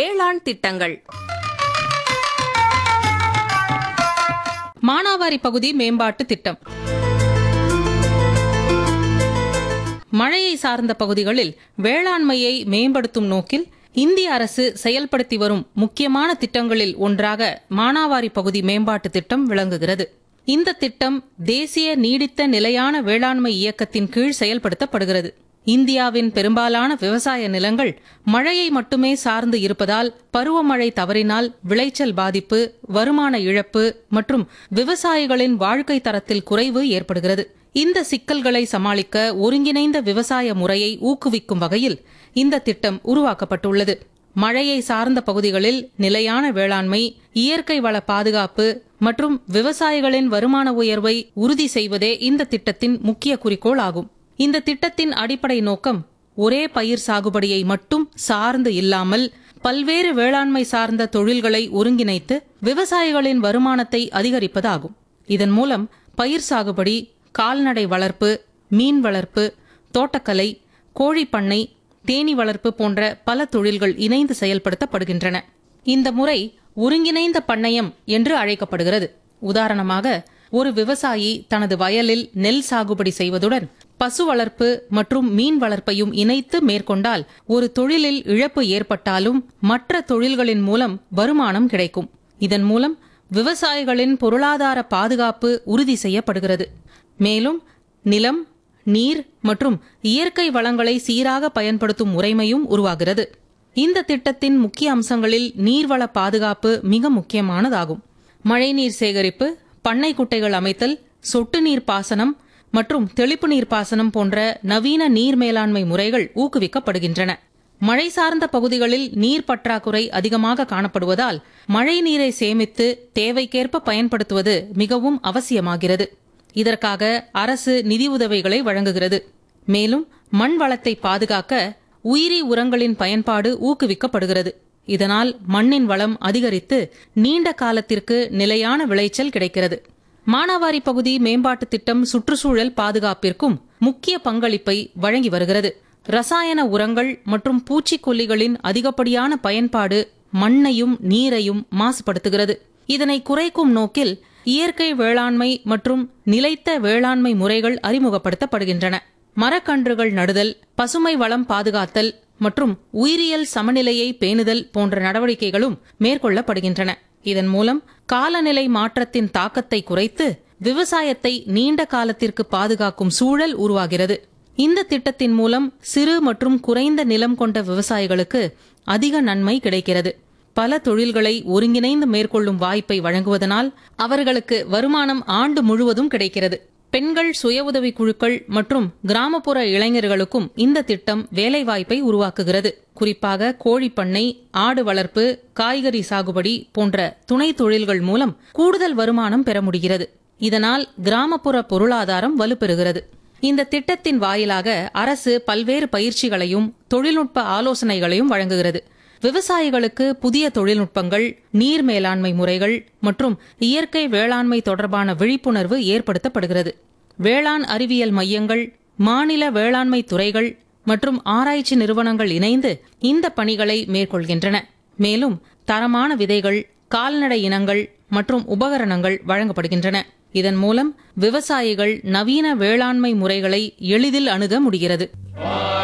வேளாண் திட்டங்கள் மானாவாரி பகுதி மேம்பாட்டு திட்டம் மழையை சார்ந்த பகுதிகளில் வேளாண்மையை மேம்படுத்தும் நோக்கில் இந்திய அரசு செயல்படுத்தி வரும் முக்கியமான திட்டங்களில் ஒன்றாக மானாவாரி பகுதி மேம்பாட்டு திட்டம் விளங்குகிறது இந்த திட்டம் தேசிய நீடித்த நிலையான வேளாண்மை இயக்கத்தின் கீழ் செயல்படுத்தப்படுகிறது இந்தியாவின் பெரும்பாலான விவசாய நிலங்கள் மழையை மட்டுமே சார்ந்து இருப்பதால் பருவமழை தவறினால் விளைச்சல் பாதிப்பு வருமான இழப்பு மற்றும் விவசாயிகளின் வாழ்க்கை தரத்தில் குறைவு ஏற்படுகிறது இந்த சிக்கல்களை சமாளிக்க ஒருங்கிணைந்த விவசாய முறையை ஊக்குவிக்கும் வகையில் இந்த திட்டம் உருவாக்கப்பட்டுள்ளது மழையை சார்ந்த பகுதிகளில் நிலையான வேளாண்மை இயற்கை வள பாதுகாப்பு மற்றும் விவசாயிகளின் வருமான உயர்வை உறுதி செய்வதே இந்த திட்டத்தின் முக்கிய குறிக்கோள் ஆகும் இந்த திட்டத்தின் அடிப்படை நோக்கம் ஒரே பயிர் சாகுபடியை மட்டும் சார்ந்து இல்லாமல் பல்வேறு வேளாண்மை சார்ந்த தொழில்களை ஒருங்கிணைத்து விவசாயிகளின் வருமானத்தை அதிகரிப்பதாகும் இதன் மூலம் பயிர் சாகுபடி கால்நடை வளர்ப்பு மீன் வளர்ப்பு தோட்டக்கலை கோழிப்பண்ணை தேனீ வளர்ப்பு போன்ற பல தொழில்கள் இணைந்து செயல்படுத்தப்படுகின்றன இந்த முறை ஒருங்கிணைந்த பண்ணையம் என்று அழைக்கப்படுகிறது உதாரணமாக ஒரு விவசாயி தனது வயலில் நெல் சாகுபடி செய்வதுடன் பசு வளர்ப்பு மற்றும் மீன் வளர்ப்பையும் இணைத்து மேற்கொண்டால் ஒரு தொழிலில் இழப்பு ஏற்பட்டாலும் மற்ற தொழில்களின் மூலம் வருமானம் கிடைக்கும் இதன் மூலம் விவசாயிகளின் பொருளாதார பாதுகாப்பு உறுதி செய்யப்படுகிறது மேலும் நிலம் நீர் மற்றும் இயற்கை வளங்களை சீராக பயன்படுத்தும் முறைமையும் உருவாகிறது இந்த திட்டத்தின் முக்கிய அம்சங்களில் நீர்வள பாதுகாப்பு மிக முக்கியமானதாகும் மழைநீர் சேகரிப்பு பண்ணை குட்டைகள் அமைத்தல் சொட்டு நீர் பாசனம் மற்றும் தெளிப்பு நீர் பாசனம் போன்ற நவீன நீர் மேலாண்மை முறைகள் ஊக்குவிக்கப்படுகின்றன மழை சார்ந்த பகுதிகளில் நீர் பற்றாக்குறை அதிகமாக காணப்படுவதால் மழை நீரை சேமித்து தேவைக்கேற்ப பயன்படுத்துவது மிகவும் அவசியமாகிறது இதற்காக அரசு நிதி உதவிகளை வழங்குகிறது மேலும் மண் வளத்தை பாதுகாக்க உயிரி உரங்களின் பயன்பாடு ஊக்குவிக்கப்படுகிறது இதனால் மண்ணின் வளம் அதிகரித்து நீண்ட காலத்திற்கு நிலையான விளைச்சல் கிடைக்கிறது மானாவாரி பகுதி மேம்பாட்டு திட்டம் சுற்றுச்சூழல் பாதுகாப்பிற்கும் முக்கிய பங்களிப்பை வழங்கி வருகிறது ரசாயன உரங்கள் மற்றும் பூச்சிக்கொல்லிகளின் அதிகப்படியான பயன்பாடு மண்ணையும் நீரையும் மாசுபடுத்துகிறது இதனை குறைக்கும் நோக்கில் இயற்கை வேளாண்மை மற்றும் நிலைத்த வேளாண்மை முறைகள் அறிமுகப்படுத்தப்படுகின்றன மரக்கன்றுகள் நடுதல் பசுமை வளம் பாதுகாத்தல் மற்றும் உயிரியல் சமநிலையை பேணுதல் போன்ற நடவடிக்கைகளும் மேற்கொள்ளப்படுகின்றன இதன் மூலம் காலநிலை மாற்றத்தின் தாக்கத்தை குறைத்து விவசாயத்தை நீண்ட காலத்திற்கு பாதுகாக்கும் சூழல் உருவாகிறது இந்த திட்டத்தின் மூலம் சிறு மற்றும் குறைந்த நிலம் கொண்ட விவசாயிகளுக்கு அதிக நன்மை கிடைக்கிறது பல தொழில்களை ஒருங்கிணைந்து மேற்கொள்ளும் வாய்ப்பை வழங்குவதனால் அவர்களுக்கு வருமானம் ஆண்டு முழுவதும் கிடைக்கிறது பெண்கள் சுய உதவி குழுக்கள் மற்றும் கிராமப்புற இளைஞர்களுக்கும் இந்த திட்டம் வேலைவாய்ப்பை உருவாக்குகிறது குறிப்பாக கோழிப்பண்ணை ஆடு வளர்ப்பு காய்கறி சாகுபடி போன்ற துணை தொழில்கள் மூலம் கூடுதல் வருமானம் பெற முடிகிறது இதனால் கிராமப்புற பொருளாதாரம் வலுப்பெறுகிறது இந்த திட்டத்தின் வாயிலாக அரசு பல்வேறு பயிற்சிகளையும் தொழில்நுட்ப ஆலோசனைகளையும் வழங்குகிறது விவசாயிகளுக்கு புதிய தொழில்நுட்பங்கள் நீர் மேலாண்மை முறைகள் மற்றும் இயற்கை வேளாண்மை தொடர்பான விழிப்புணர்வு ஏற்படுத்தப்படுகிறது வேளாண் அறிவியல் மையங்கள் மாநில வேளாண்மை துறைகள் மற்றும் ஆராய்ச்சி நிறுவனங்கள் இணைந்து இந்த பணிகளை மேற்கொள்கின்றன மேலும் தரமான விதைகள் கால்நடை இனங்கள் மற்றும் உபகரணங்கள் வழங்கப்படுகின்றன இதன் மூலம் விவசாயிகள் நவீன வேளாண்மை முறைகளை எளிதில் அணுக முடிகிறது